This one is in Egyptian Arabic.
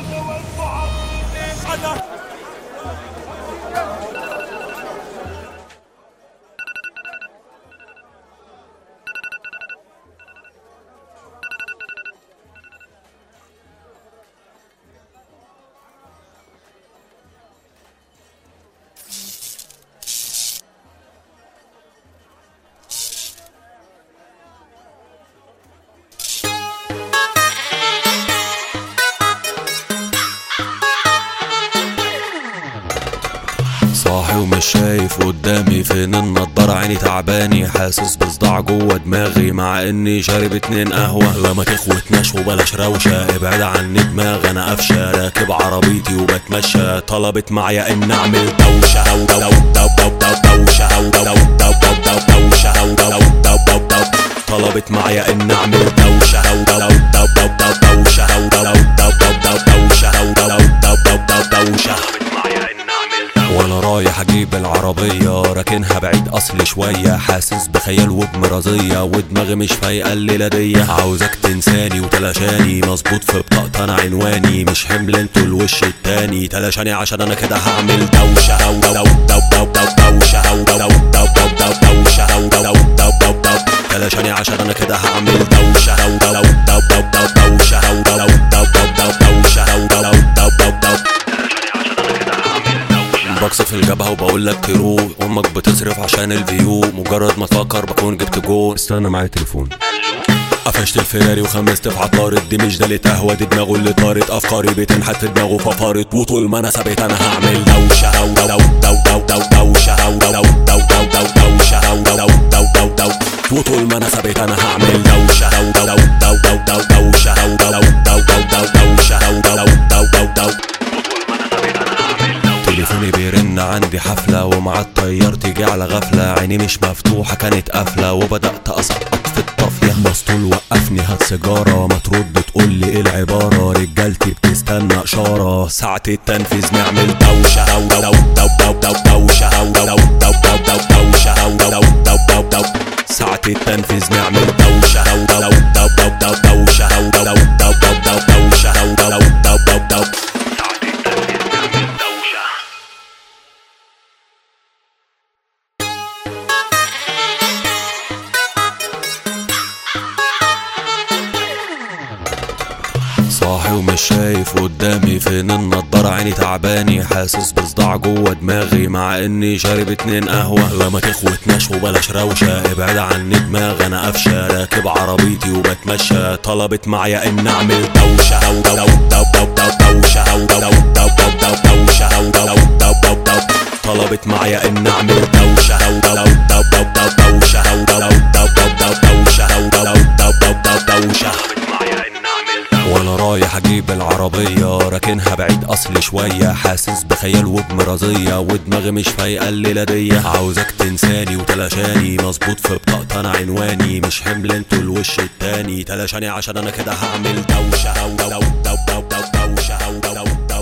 صاحي ومش شايف قدامي فين النضارة عيني تعباني حاسس بصداع جوه دماغي مع اني شارب اتنين قهوة لا ما تخوتناش وبلاش روشة ابعد عني دماغ انا قفشة راكب عربيتي وبتمشى طلبت معايا ان اعمل دوشة دو دو دو دو دو دوشة دو دو دو دو دو دوشة دو دو دو دو دو طلبت معايا ان اعمل دوشة دو دو دو دو دو دوشة دو دو دو دو دو دوشة دو دو دو دو دو دوشة وانا رايح اجيب العربية راكنها بعيد اصلي شوية حاسس بخيال وبمرضية ودماغي مش فايقة الليلة دي عاوزك تنساني وتلاشاني مظبوط في بطاقة انا عنواني مش حمل انتوا الوش التاني تلاشاني عشان انا كده هعمل دوشة دو دو دو دو دو دوشة دو دو دو دو دو دوشة دو دو دو دو دو تلاشاني عشان انا كده هعمل دوشة دو دو دو دو دو دوشة دو دو دو دو دو دوشة دو دو دو دو دو بكس في الجبهة وبقول لك تروح امك بتصرف عشان الفيو مجرد ما تفكر بكون جبت جول استنى معايا تليفون قفشت الفيراري وخمست في عطارد دي مش دالة قهوة دي دماغه اللي طارت افكاري بتنحت في دماغه ففارت وطول ما انا ثابت انا هعمل دوشة دو دو دو دو دو دو دوشة دو دو دو دو دو دوشة دو دو دو دو دو وطول ما انا ثابت انا هعمل دوشة دو دو دو دو دو دو دوشة دو دو دو دو دو دوشة دو دو دو دو دو تليفوني بيرن عندي حفلة ومع الطيار تيجي على غفلة عيني مش مفتوحة كانت قافلة وبدأت أسقط في الطافية مسطول وقفني هات سيجارة ما ترد تقول لي ايه العبارة رجالتي بتستنى إشارة ساعة التنفيذ نعمل دوشة دو دو دو دو دو دوشة دو دو دو دو دو دوشة دو دو دو دو دو ساعة التنفيذ نعمل دوشة دو دو دو دو دو دوشة دو دو دو دو دو دوشة دو دو دو دو دو صاحي ومش شايف قدامي فين النضارة عيني تعباني حاسس بصداع جوه دماغي مع اني شارب اتنين قهوة لا ما تخوتناش وبلاش روشة ابعد عني دماغ انا قفشة راكب عربيتي وبتمشى طلبت معايا ان اعمل دوشة دو دو دو دو دو دوشة دو دو دو دو دو دوشة دو دو دو دو دو طلبت معايا ان اعمل دوشة دو دو دو دو دو دوشة دو دو دو دو دو دوشة دو دو دو دو دو دوشة وانا رايح اجيب العربية راكنها بعيد اصلي شوية حاسس بخيال وبمرضية ودماغي مش فايقة الليلة دي عاوزك تنساني وتلاشاني مظبوط في بطاقة انا عنواني مش حمل انتوا الوش التاني تلاشاني عشان انا كده هعمل دوشة دو دو دو دو دو دوشة دو دو دو